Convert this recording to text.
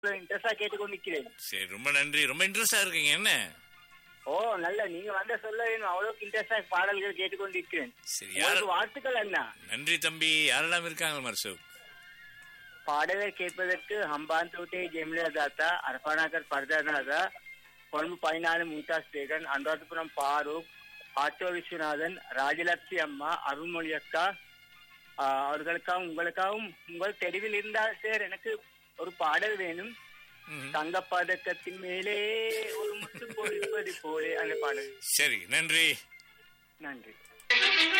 இன்ட்ரெஸ்டா கேட்டுக்கொண்டிருக்கிறேன் சரி ரொம்ப நன்றி ரொம்ப இன்ட்ரெஸ்டா இருக்கீங்க என்ன ஓ நல்ல நீங்க வந்த சொல்ல வேணும் அவ்வளவுக்கு இன்ட்ரெஸ்டா பாடல்கள் கேட்டுக்கொண்டிருக்கிறேன் சரி யார் உங்களுக்கு வாழ்த்துக்கள் அண்ணா நன்றி தம்பி யாரெல்லாம் இருக்காங்க மர்சூக் பாடல்கள் கேட்பதற்கு ஹம்பாந்தோட்டை ஜெமிலா தாத்தா அரபானாகர் பர்தாநாதா கொழும்பு பதினாலு மும்தாஸ் பேகன் அனுராதபுரம் பாரூக் ஆட்டோ விஸ்வநாதன் ராஜலட்சுமி அம்மா அருள்மொழி அக்கா ஆஹ், அவர்களுக்காகவும் உங்களுக்காகவும் உங்கள் தெருவில் இருந்தால் சார் எனக்கு ஒரு பாடல் வேணும் ம்ஹும். தங்கப்பதக்கத்தின் மேலே ஒரு முத்து பொழிப்பது போலே அந்த பாடல் சரி நன்றி நன்றி